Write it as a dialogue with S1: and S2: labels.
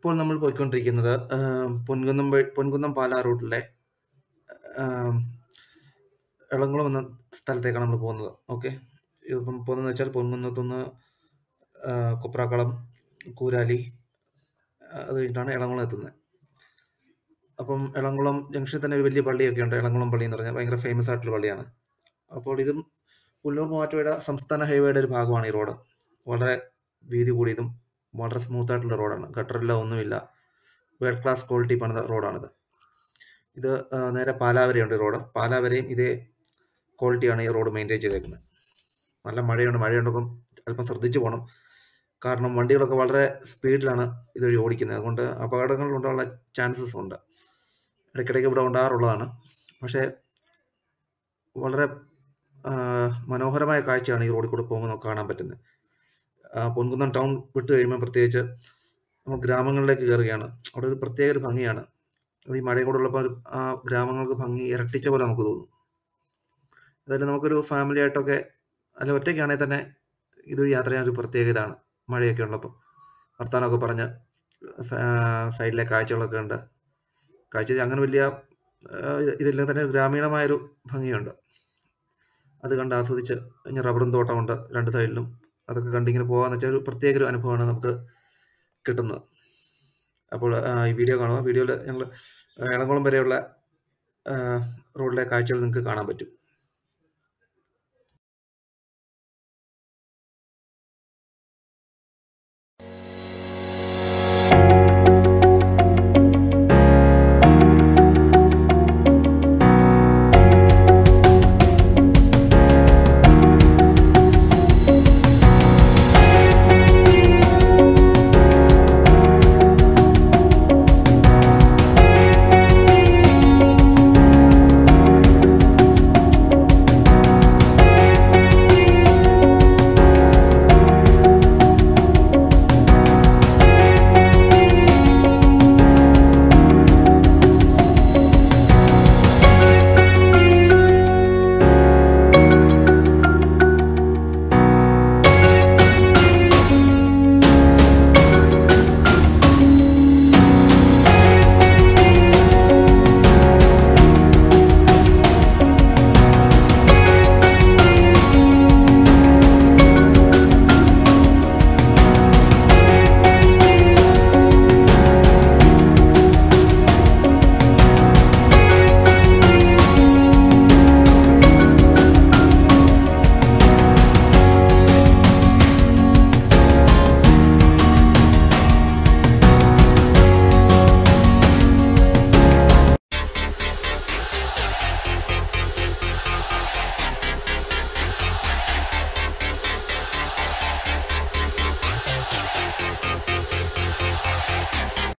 S1: ഇപ്പോൾ നമ്മൾ പോയിക്കൊണ്ടിരിക്കുന്നത് ആഹ്, പൊൻകുന്നം വഴി പൊൻകുന്നം പാലാ റൂട്ടിലെ ആം, എളംകുളം എന്ന സ്ഥലത്തേക്കാണ് നമ്മൾ പോകുന്നത്. ഓക്കെ. ഇതിപ്പം പോകുന്നതെന്ന് വെച്ചാൽ പൊൻകുന്നത്തുനിന്ന് ആഹ്, കൊപ്രാക്കളം, കൂരാലി ആഹ്, അത് കഴിഞ്ഞിട്ടാണ് എളംകുളം എത്തുന്നത്. അപ്പം എളംകുളം ജംഗ്ഷനിൽ തന്നെ ഒരു വലിയ പള്ളിയൊക്കെ ഉണ്ട്. എളംകുളം പള്ളി എന്ന് പറഞ്ഞാൽ ഭയങ്കര ഫേമസ് ആയിട്ടുള്ള പള്ളിയാണ്. അപ്പോൾ ഇതും പുല്ലൂർ മൂവാറ്റുപുഴ സംസ്ഥാന ഹൈവേയുടെ ഒരു ഭാഗമാണ് ഈ റോഡ്. വളരെ വീതി കൂടിയതും വളരെ സ്മൂത്ത് ആയിട്ടുള്ള റോഡാണ്. ഗട്ടറില്ല ഒന്നുമില്ല. വേൾഡ് ക്ലാസ് ക്വാളിറ്റി പണിത റോഡാണിത്. ഇത് ആഹ്, നേരെ പാലാ വരെയുണ്ട് ഈ റോഡ്. പാലാ വരെയും ഇതേ ക്വാളിറ്റിയാണ് ഈ റോഡ് മെയിൻറ്റെയിൻ ചെയ്തേക്കുന്നത്. നല്ല മഴയുണ്ട്. മഴയുണ്ടപ്പം അല്പം ശ്രദ്ധിച്ച് പോണം. കാരണം വണ്ടികളൊക്കെ വളരെ സ്പീഡിലാണ് ഇതുവഴി ഓടിക്കുന്നത്. അതുകൊണ്ട് അപകടങ്ങൾ ഉണ്ടാകാനുള്ള ചാൻസസ് ഉണ്ട്. ഇടയ്ക്കിടയ്ക്ക് ഇവിടെ ഉണ്ടാകാറുള്ളതാണ്. പക്ഷേ വളരെ ആഹ്, മനോഹരമായ കാഴ്ചയാണ് ഈ റോഡിൽ കൂടെ പോകുമ്പോൾ നമുക്ക് കാണാൻ പറ്റുന്നത്. ആഹ്, പൊൻകുന്നം ടൗൺ വിട്ട് കഴിയുമ്പോൾ പ്രത്യേകിച്ച് നമ്മൾ ഗ്രാമങ്ങളിലേക്ക് കയറുകയാണ്. അവിടെ ഒരു പ്രത്യേക ഒരു ഭംഗിയാണ്. അത് ഈ മഴയും കൂടെ ഉള്ളപ്പോൾ ഒരു ആ ഗ്രാമങ്ങൾക്ക് ഭംഗി ഇരട്ടിച്ച പോലെ നമുക്ക് തോന്നും. അതായത് നമുക്കൊരു ഫാമിലി ആയിട്ടൊക്കെ അല്ല ഒറ്റയ്ക്കാണെങ്കിൽ തന്നെ ഇതുവഴി യാത്ര ചെയ്യാൻ ഒരു പ്രത്യേക ഇതാണ്. മഴയൊക്കെ ഉള്ളപ്പോൾ. വർത്താനമൊക്കെ പറഞ്ഞ് സ ആഹ്, സൈഡിലെ കാഴ്ചകളൊക്കെ കണ്ട് കാഴ്ച അങ്ങനെ വലിയ ആഹ്, ഇതില്ലെങ്കിൽ തന്നെ ഗ്രാമീണമായൊരു ഭംഗിയുണ്ട്. അത് കണ്ട് ആസ്വദിച്ച് പിന്നെ റബ്ബറും തോട്ടമുണ്ട് രണ്ട് സൈഡിലും. അതൊക്കെ കണ്ടിങ്ങനെ പോകാന്ന് വെച്ചാൽ ഒരു പ്രത്യേക ഒരു അനുഭവമാണ് നമുക്ക് കിട്ടുന്നത്. അപ്പോൾ ആഹ്, ഈ വീഡിയോ കാണുക. വീഡിയോയിൽ ഞങ്ങൾ എളംകുളം വരെയുള്ള ആഹ്, റോഡിലെ കാഴ്ചകൾ നിങ്ങൾക്ക് കാണാൻ പറ്റും.